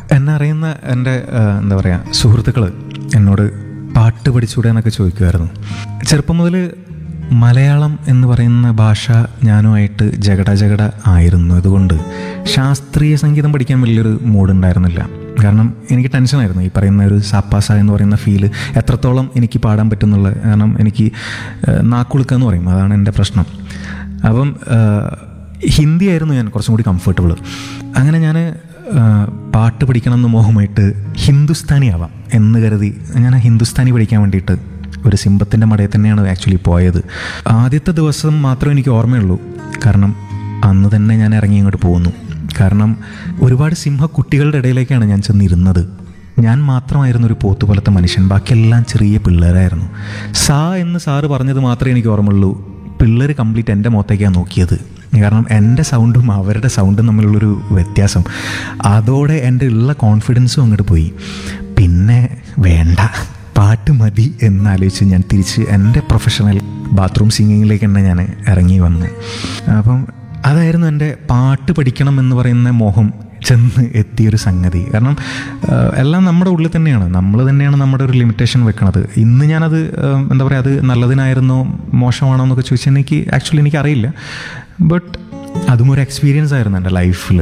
എന്നെ അറിയുന്ന എൻ്റെ ആ, എന്താ പറയുക സുഹൃത്തുക്കൾ എന്നോട് പാട്ട് പഠിച്ചൂടെ എന്നൊക്കെ ചോദിക്കുമായിരുന്നു ചെറുപ്പം മുതൽ മലയാളം എന്ന് പറയുന്ന ഭാഷ ഞാനുമായിട്ട് ജഗട ജഗട ആയിരുന്നു അതുകൊണ്ട് ശാസ്ത്രീയ സംഗീതം പഠിക്കാൻ വലിയൊരു മൂഡുണ്ടായിരുന്നില്ല കാരണം എനിക്ക് ടെൻഷനായിരുന്നു ഈ പറയുന്ന ഒരു സാപ്പാസ എന്ന് പറയുന്ന ഫീല് എത്രത്തോളം എനിക്ക് പാടാൻ പറ്റുന്നുള്ള കാരണം എനിക്ക് ആ, നാക്കുളുക്കുക എന്ന് പറയും അതാണ് എൻ്റെ പ്രശ്നം അപ്പം ആ, ഹിന്ദി ആയിരുന്നു ഞാൻ കുറച്ചും കൂടി കംഫർട്ടബിൾ അങ്ങനെ ഞാൻ പാട്ട് പഠിക്കണം എന്ന് മോഹമായിട്ട് ഹിന്ദുസ്ഥാനി ആവാം എന്ന് കരുതി ഞാൻ ഹിന്ദുസ്ഥാനി പഠിക്കാൻ വേണ്ടിയിട്ട് ഒരു സിംബത്തിൻ്റെ മടയിൽ തന്നെയാണ് ആക്ച്വലി പോയത് ആദ്യത്തെ ദിവസം മാത്രമേ എനിക്ക് ഓർമ്മയുള്ളൂ കാരണം അന്ന് തന്നെ ഞാൻ ഇറങ്ങി ഇങ്ങോട്ട് പോകുന്നു കാരണം ഒരുപാട് സിംഹ കുട്ടികളുടെ ഇടയിലേക്കാണ് ഞാൻ ചെന്നിരുന്നത് ഞാൻ മാത്രമായിരുന്നു ഒരു പോത്ത് പോലത്തെ മനുഷ്യൻ ബാക്കിയെല്ലാം ചെറിയ പിള്ളേരായിരുന്നു സാ എന്ന് സാറ് പറഞ്ഞത് മാത്രമേ എനിക്ക് ഓർമ്മയുള്ളൂ പിള്ളേർ കംപ്ലീറ്റ് എൻ്റെ മുഖത്തേക്കാണ് നോക്കിയത് കാരണം എൻ്റെ സൗണ്ടും അവരുടെ സൗണ്ടും തമ്മിലുള്ളൊരു വ്യത്യാസം അതോടെ എൻ്റെ ഉള്ള കോൺഫിഡൻസും അങ്ങോട്ട് പോയി പിന്നെ വേണ്ട പാട്ട് മതി എന്നാലോചിച്ച് ഞാൻ തിരിച്ച് എൻ്റെ പ്രൊഫഷണൽ ബാത്റൂം സിംഗിങ്ങിലേക്ക് തന്നെ ഞാൻ ഇറങ്ങി വന്നു അപ്പം അതായിരുന്നു എൻ്റെ പാട്ട് പഠിക്കണം എന്ന് പറയുന്ന മോഹം ചെന്ന് എത്തിയൊരു സംഗതി കാരണം ആ, എല്ലാം നമ്മുടെ ഉള്ളിൽ തന്നെയാണ് നമ്മൾ തന്നെയാണ് നമ്മുടെ ഒരു ലിമിറ്റേഷൻ വെക്കണത് ഇന്ന് ഞാനത് ആ, എന്താ പറയുക അത് നല്ലതിനായിരുന്നോ മോശമാണോ എന്നൊക്കെ ചോദിച്ചാൽ എനിക്ക് ആക്ച്വലി എനിക്കറിയില്ല ബട്ട് അതും ഒരു എക്സ്പീരിയൻസ് ആയിരുന്നു എൻ്റെ ലൈഫിൽ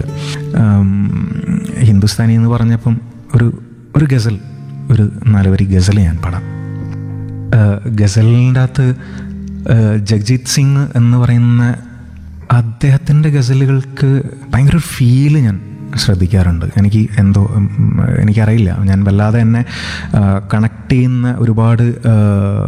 ഹിന്ദുസ്ഥാനി എന്ന് പറഞ്ഞപ്പം ഒരു ഒരു ഗസൽ ഒരു നാലുവരി ഗസൽ ഞാൻ പാടാം ഗസലിൻ്റെ അകത്ത് ആ, ജഗ്ജീത് സിംഗ് എന്ന് പറയുന്ന അദ്ദേഹത്തിൻ്റെ ഗസലുകൾക്ക് ഭയങ്കര ഒരു ഫീല് ഞാൻ ശ്രദ്ധിക്കാറുണ്ട് എനിക്ക് എന്തോ ഉം, എനിക്കറിയില്ല ഞാൻ വല്ലാതെ എന്നെ കണക്ട് ചെയ്യുന്ന ഒരുപാട് ആ,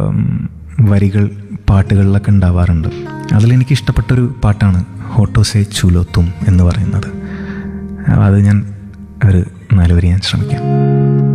വരികൾ പാട്ടുകളിലൊക്കെ ഉണ്ടാവാറുണ്ട് അതിലെനിക്ക് ഇഷ്ടപ്പെട്ടൊരു പാട്ടാണ് ഹോട്ടോസെ ചുലോത്തും എന്ന് പറയുന്നത് അത് ഞാൻ ഒരു നാലുവരി ഞാൻ ശ്രമിക്കാം